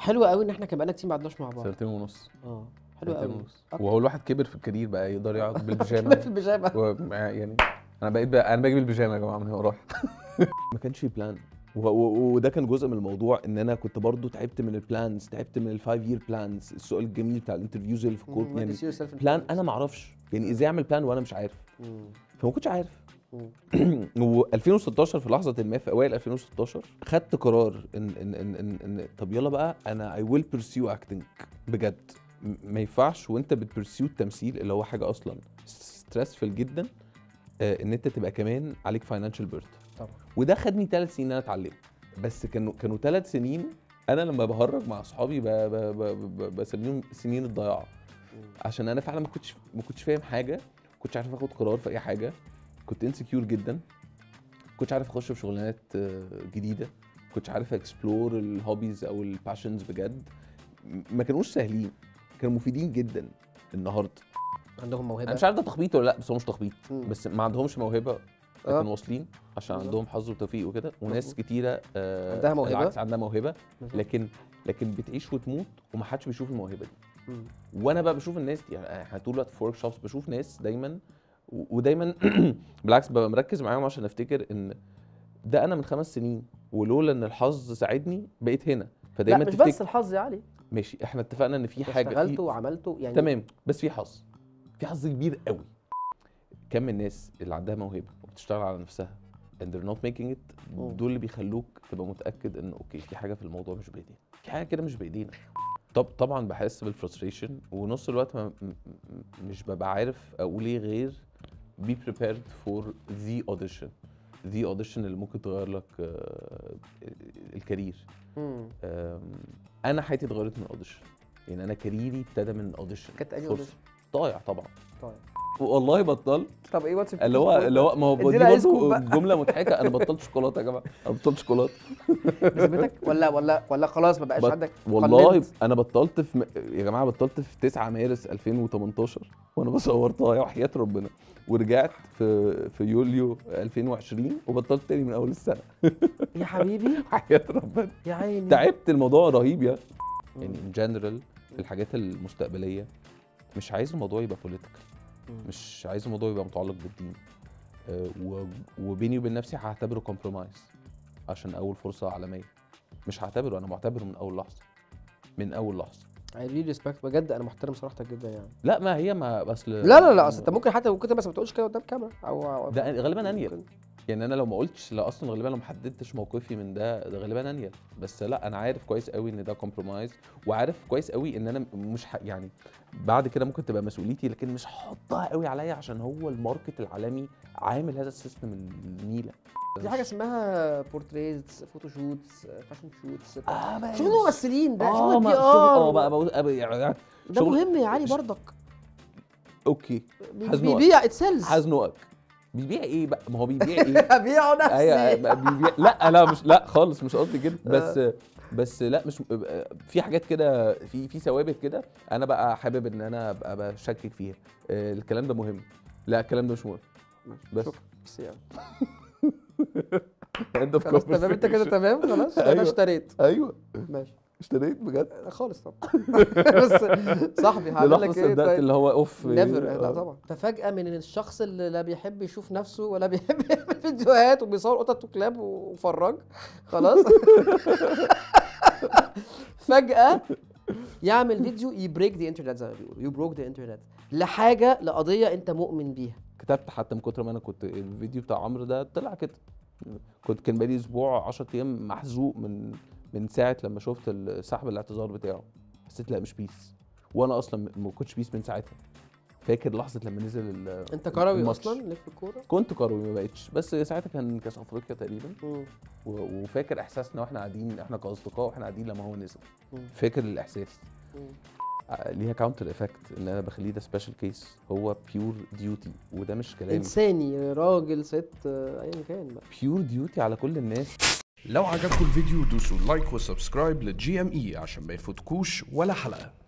حلو قوي ان احنا كان بقالنا كتير ما قعدناش مع بعض سنتين ونص اه حلو سنتين قوي ونص أكتر. وهو الواحد كبر في الكارير بقى يقدر يقعد في بالبيجامه البيجامه و... يعني انا بقيت بقى انا باجي بالبيجامه يا جماعه من هنا ورايح ما كانش في بلان و- و- وده كان جزء من الموضوع ان انا كنت برضو تعبت من البلانز تعبت من الفايف يير بلانز السؤال الجميل بتاع الانترفيوز اللي في الكورت يعني بلان انا ما اعرفش يعني ازاي اعمل بلان وانا مش عارف فما كنتش عارف و2016 في لحظه ما في اوائل 2016 خدت قرار ان ان ان ان, إن طب يلا بقى انا اي ويل بيرسيو اكتنج بجد م- ما ينفعش وانت بتبرسيو التمثيل اللي هو حاجه اصلا ستريسفل جدا آه، ان انت تبقى كمان عليك فاينانشال بيرت طبعا وده خدني ثلاث سنين ان انا اتعلمه بس كانوا كانوا ثلاث سنين انا لما بهرج مع اصحابي ب- ب- ب- ب- بسميهم سنين الضياع عشان انا فعلا ما كنتش ما كنتش فاهم حاجه ما كنتش عارف اخد قرار في اي حاجه كنت انسكيور جدا ما كنتش عارف اخش في شغلانات آه، جديده ما كنتش عارف اكسبلور الهوبيز او الباشنز بجد م- ما كانوش سهلين كانوا مفيدين جدا النهارده عندهم موهبه انا مش عارف ده تخبيط ولا لا بس هو مش تخبيط مم. بس ما عندهمش موهبه آه. لكن واصلين عشان بالظبط. عندهم حظ وتوفيق وكده وناس مظبوط. كتيره آه عندها موهبة. بالعكس عندها موهبه بالظبط. لكن لكن بتعيش وتموت ومحدش بيشوف الموهبه دي مم. وانا بقى بشوف الناس دي يعني احنا طول الوقت في ورك شوبس بشوف ناس دايما و- ودايما بالعكس ببقى مركز معاهم عشان افتكر ان ده انا من خمس سنين ولولا ان الحظ ساعدني بقيت هنا لا فدايما مش تفتكر بس الحظ يا علي ماشي احنا اتفقنا ان في حاجه اشتغلت في وعملته يعني تمام بس في حظ في حظ كبير قوي كم من الناس اللي عندها موهبه وبتشتغل على نفسها and they're not making it مم. دول اللي بيخلوك تبقى متاكد ان اوكي في حاجه في الموضوع مش بايدينا في حاجه كده مش بايدينا طب طبعا بحس بالفرستريشن ونص الوقت ما م- م- مش ببقى عارف اقول ايه غير be prepared for the audition the audition اللي ممكن تغير لك آه، الكارير مم. آم، انا حياتي اتغيرت من اوديشن يعني انا كاريري ابتدى من اوديشن كانت أنهي فرصة. ضايع طبعا طيب والله بطلت طب ايه واتس اللي هو اللي هو ما هو دي ادينا اسكوب برضه بقى. جمله مضحكه انا بطلت شوكولاته يا جماعه انا بطلت شوكولاته بذمتك ولا ولا ولا خلاص ما بقاش بط- عندك والله قللت؟ انا بطلت في م... يا جماعه بطلت في 9 مارس 2018 وانا بصور طايع وحياه ربنا ورجعت في في يوليو 2020 وبطلت تاني من اول السنه يا حبيبي حياه ربنا يا عيني تعبت الموضوع رهيب يا مم. يعني ان جنرال في الحاجات المستقبليه مش عايز الموضوع يبقى بوليتيكال مم. مش عايز الموضوع يبقى متعلق بالدين آه، و- وبيني وبين نفسي هعتبره كومبرومايز عشان اول فرصه عالميه مش هعتبره انا معتبره من اول لحظه من اول لحظه I really respect بجد انا محترم صراحتك جدا يعني لا ما هي ما اصل لا لا لا اصل انت ممكن حتى ممكن بس ما تقولش كده قدام كاميرا او أو- ده غالبا انيل ممكن. يعني انا لو ما قلتش لا اصلا غالبا لو ما حددتش موقفي من ده ده غالبا انيل بس لا انا عارف كويس قوي ان ده كومبرومايز وعارف كويس قوي ان انا مش ح... يعني بعد كده ممكن تبقى مسؤوليتي لكن مش هحطها قوي عليا عشان هو الماركت العالمي عامل هذا السيستم النيله في حاجه اسمها بورتريز فوتوشوتس فاشن شوتس اه بقى شغل ممثلين ده اه شغل ما بي شغل اه ار بقى بقول- أبقى- يعني ده شغل- مهم يا علي ش- برضك اوكي بي- هزنقك. بيبيع ات سيلز هزنقك بيبيع ايه بقى ما هو بيبيع ايه بيعوا ايوه نفسي بقى بيبيع لا لا مش لا خالص مش قصدي كده بس بس لا مش في حاجات كده في في ثوابت كده انا بقى حابب ان انا ابقى بشكك فيها آه، الكلام ده مهم لا الكلام ده مش مهم بس شكرا بس يعني end of خلاص تمام انت كده conversation. تمام خلاص انا أيوة. اشتريت ايوه ماشي اشتريت بجد خالص طبعا بس صاحبي هعمل للحظه لك ايه صدقت طيب اللي هو اوف نيفر لا آه. طبعا ففجأة من الشخص اللي لا بيحب يشوف نفسه ولا بيحب يعمل فيديوهات وبيصور قطط وكلاب وفراج خلاص فجأة يعمل فيديو يبريك ذا انترنت زي ما بيقولوا يو بروك ذا انترنت لحاجة لقضية انت مؤمن بيها كتبت حتى من كتر ما انا كنت الفيديو بتاع عمرو ده طلع كده كنت كان بقالي اسبوع 10 ايام محزوق من من ساعه لما شفت سحب الاعتذار بتاعه حسيت لا مش بيس وانا اصلا ما كنتش بيس من ساعتها فاكر لحظه لما نزل ال- انت كروي الماتش. اصلا ليك في الكورة كنت كروي ما بقتش بس ساعتها كان كاس افريقيا تقريبا مم. و- وفاكر احساسنا واحنا قاعدين احنا كاصدقاء واحنا قاعدين لما هو نزل مم. فاكر الاحساس مم. آه، ليها كاونتر افكت ان انا بخليه ده سبيشال كيس هو بيور ديوتي وده مش كلام انساني راجل ست آه، ايا كان بقى بيور ديوتي على كل الناس لو عجبكم الفيديو دوسوا لايك وسبسكرايب للجي ام اي عشان ما يفوتكوش ولا حلقة